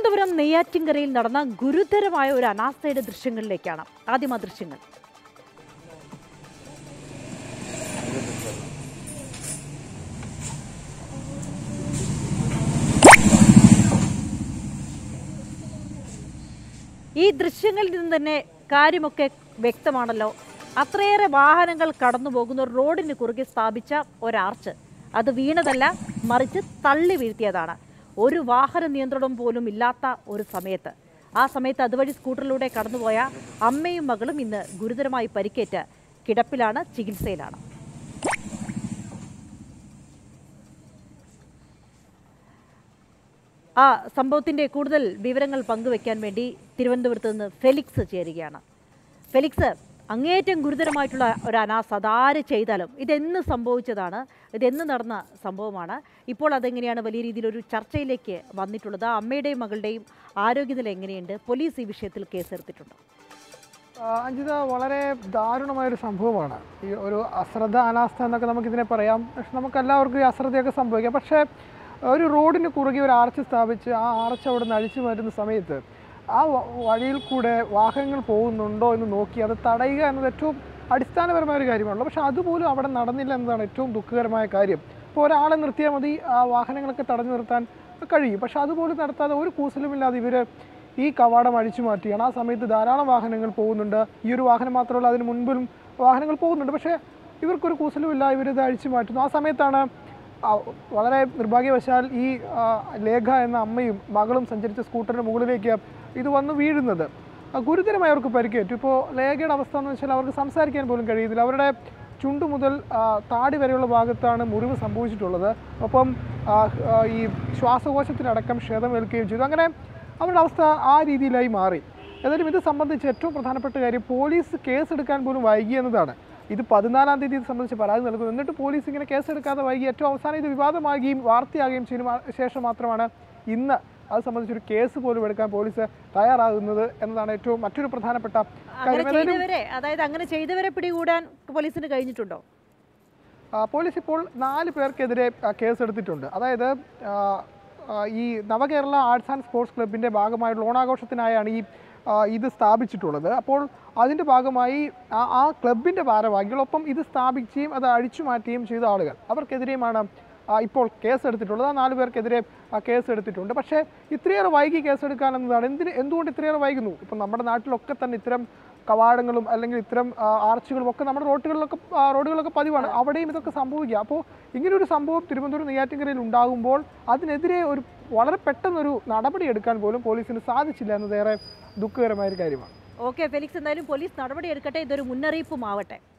തിരുവനന്തപുരം നെയ്യാറ്റിൻകരയിൽ നടന്ന ഗുരുതരമായ ഒരു അനാസ്ഥയുടെ ദൃശ്യങ്ങളിലേക്കാണ് ആദ്യം ആ ദൃശ്യങ്ങൾ ഈ ദൃശ്യങ്ങളിൽ നിന്ന് തന്നെ കാര്യമൊക്കെ വ്യക്തമാണല്ലോ അത്രയേറെ വാഹനങ്ങൾ കടന്നു പോകുന്ന ഒരു റോഡിന് കുറുകെ സ്ഥാപിച്ച ഒരാർച്ച് അത് വീണതല്ല മറിച്ച് തള്ളി വീഴ്ത്തിയതാണ് ഒരു വാഹന നിയന്ത്രണം പോലും ഇല്ലാത്ത ഒരു സമയത്ത് ആ സമയത്ത് അതുവഴി സ്കൂട്ടറിലൂടെ കടന്നുപോയ അമ്മയും മകളും ഇന്ന് ഗുരുതരമായി പരിക്കേറ്റ് കിടപ്പിലാണ് ചികിത്സയിലാണ് ആ സംഭവത്തിന്റെ കൂടുതൽ വിവരങ്ങൾ പങ്കുവെക്കാൻ വേണ്ടി തിരുവനന്തപുരത്ത് നിന്ന് ഫെലിക്സ് ചേരുകയാണ് ഫെലിക്സ് അങ്ങേയറ്റം ഗുരുതരമായിട്ടുള്ള ഒരു അനാസ അതാര് ചെയ്താലും ഇതെന്ന് സംഭവിച്ചതാണ് ഇതെന്ന് നടന്ന സംഭവമാണ് ഇപ്പോൾ അതെങ്ങനെയാണ് വലിയ രീതിയിലൊരു ചർച്ചയിലേക്ക് വന്നിട്ടുള്ളത് ആ അമ്മയുടെയും മകളുടെയും ആരോഗ്യനില എങ്ങനെയുണ്ട് പോലീസ് ഈ വിഷയത്തിൽ കേസെടുത്തിട്ടുണ്ട് ആ, അഞ്ജിത വളരെ ദാരുണമായൊരു സംഭവമാണ് ഈ ഒരു അശ്രദ്ധ അനാസ്ഥ എന്നൊക്കെ നമുക്കിതിനെ പറയാം പക്ഷെ നമുക്ക് എല്ലാവർക്കും ഈ അശ്രദ്ധയൊക്കെ സംഭവിക്കാം പക്ഷേ ഒരു റോഡിന് കുറുകെ ഒരു ആർച്ച് സ്ഥാപിച്ച് ആ ആർച്ച് അവിടെ നിന്ന് അഴിച്ചു മാറ്റുന്ന സമയത്ത് ആ വ- വഴിയിൽ കൂടെ വാഹനങ്ങൾ പോകുന്നുണ്ടോ എന്ന് നോക്കി അത് തടയുക എന്നത് ഏറ്റവും അടിസ്ഥാനപരമായ ഒരു കാര്യമാണല്ലോ പക്ഷെ അതുപോലും അവിടെ നടന്നില്ല എന്നതാണ് ഏറ്റവും ദുഃഖകരമായ കാര്യം ഇപ്പോൾ ഒരാളെ നിർത്തിയാൽ മതി ആ വാഹനങ്ങളൊക്കെ തടഞ്ഞു നിർത്താൻ കഴിയും പക്ഷെ അതുപോലും നടത്താതെ ഒരു കൂസലുമില്ലാതെ ഇവർ ഈ കവാടം അഴിച്ചു മാറ്റിയാണ് ആ സമയത്ത് ധാരാളം വാഹനങ്ങൾ പോകുന്നുണ്ട് ഈ ഒരു വാഹനം മാത്രമല്ല അതിന് മുൻപിലും വാഹനങ്ങൾ പോകുന്നുണ്ട് പക്ഷേ ഇവർക്കൊരു കൂസലുമില്ല ഇവരിത് അഴിച്ചു മാറ്റുന്നു ആ സമയത്താണ് ആ, വളരെ നിർഭാഗ്യവശാൽ ഈ ആ, ലേഖ എന്ന അമ്മയും മകളും സഞ്ചരിച്ച സ്കൂട്ടറിന് മുകളിലേക്ക് ഇത് വന്ന് വീഴുന്നത് ആ, ഗുരുതരമായി അവർക്ക് പരിക്കേറ്റു ഇപ്പോൾ ലേഖയുടെ അവസ്ഥ എന്ന് വെച്ചാൽ അവർക്ക് സംസാരിക്കാൻ പോലും കഴിയുന്നില്ല അവരുടെ ചുണ്ടു മുതൽ ആ, താടി വരെയുള്ള ഭാഗത്താണ് മുറിവ് സംഭവിച്ചിട്ടുള്ളത് ഒപ്പം ആ, ആ, ഈ ശ്വാസകോശത്തിനടക്കം ക്ഷതമേൽക്കുകയും ചെയ്തു അങ്ങനെ അവരുടെ അവസ്ഥ ആ രീതിയിലായി മാറി ഏതായാലും ഇത് സംബന്ധിച്ച് ഏറ്റവും പ്രധാനപ്പെട്ട കാര്യം പോലീസ് കേസെടുക്കാൻ പോലും വൈകി എന്നതാണ് ഇത് പതിനാലാം തീയതി ഇത് സംബന്ധിച്ച് പരാതി നൽകുന്നു എന്നിട്ട് പോലീസ് ഇങ്ങനെ കേസെടുക്കാതെ വൈകി ഏറ്റവും അവസാനം ഇത് വിവാദമാകുകയും വാർത്തയാകുകയും ചെയ്യുന്ന ശേഷം മാത്രമാണ് ഇന്ന് അത് സംബന്ധിച്ചൊരു കേസ് പോലും എടുക്കാൻ പോലീസ് തയ്യാറാകുന്നത് എന്നതാണ് ഏറ്റവും മറ്റൊരു പ്രധാനപ്പെട്ട അങ്ങനെ കാര്യം ഏതായാലും ചെയ്തവരെ അതായത് അങ്ങനെ ചെയ്തവരെ പിടികൂടാൻ പോലീസിന് കഴിഞ്ഞിട്ടുണ്ടോ ആ, പോലീസ് ഇപ്പോൾ നാല് പേർക്കെതിരെ ആ, കേസെടുത്തിട്ടുണ്ട് അതായത് ആ, ആ, ഈ നവകേരള ആർട്സ് ആൻഡ് സ്പോർട്സ് ക്ലബിൻ്റെ ഭാഗമായിട്ടുള്ള ഓണാഘോഷത്തിനായാണ് ഈ ആ, ഇത് സ്ഥാപിച്ചിട്ടുള്ളത് അപ്പോൾ അതിൻ്റെ ഭാഗമായി ആ ആ ക്ലബിൻ്റെ ഭാരവാഹികൾ ഒപ്പം ഇത് സ്ഥാപിക്കുകയും അത് അഴിച്ചു മാറ്റുകയും ചെയ്ത ആളുകൾ അവർക്കെതിരെയുമാണ് ആ, ഇപ്പോൾ കേസെടുത്തിട്ടുള്ളത് ആ നാല് പേർക്കെതിരെ ആ, കേസെടുത്തിട്ടുണ്ട് പക്ഷേ ഇത്രയേറെ വൈകി കേസെടുക്കാൻ എന്നതാണ് എന്തിന് എന്തുകൊണ്ട് ഇത്രയേറെ വൈകുന്നു ഇപ്പം നമ്മുടെ നാട്ടിലൊക്കെ തന്നെ ഇത്തരം കവാടങ്ങളും അല്ലെങ്കിൽ ഇത്തരം ആ, ആർച്ചുകളും ഒക്കെ നമ്മുടെ റോഡുകളിലൊക്കെ ആ, റോഡുകളിലൊക്കെ പതിവാണ് അവിടെയും ഇതൊക്കെ സംഭവിക്കുക അപ്പോൾ ഇങ്ങനൊരു സംഭവം തിരുവനന്തപുരം നെയ്യാറ്റിൻകരയിൽ ഉണ്ടാകുമ്പോൾ അതിനെതിരെ ഒരു വളരെ പെട്ടെന്നൊരു നടപടി എടുക്കാൻ പോലും പോലീസിന് സാധിച്ചില്ല എന്നതേറെ ദുഃഖകരമായ ഒരു കാര്യമാണ് ഓക്കെ ഫെലിക്സ് എന്തായാലും പോലീസ് നടപടി എടുക്കട്ടെ ഇതൊരു മുന്നറിയിപ്പുമാവട്ടെ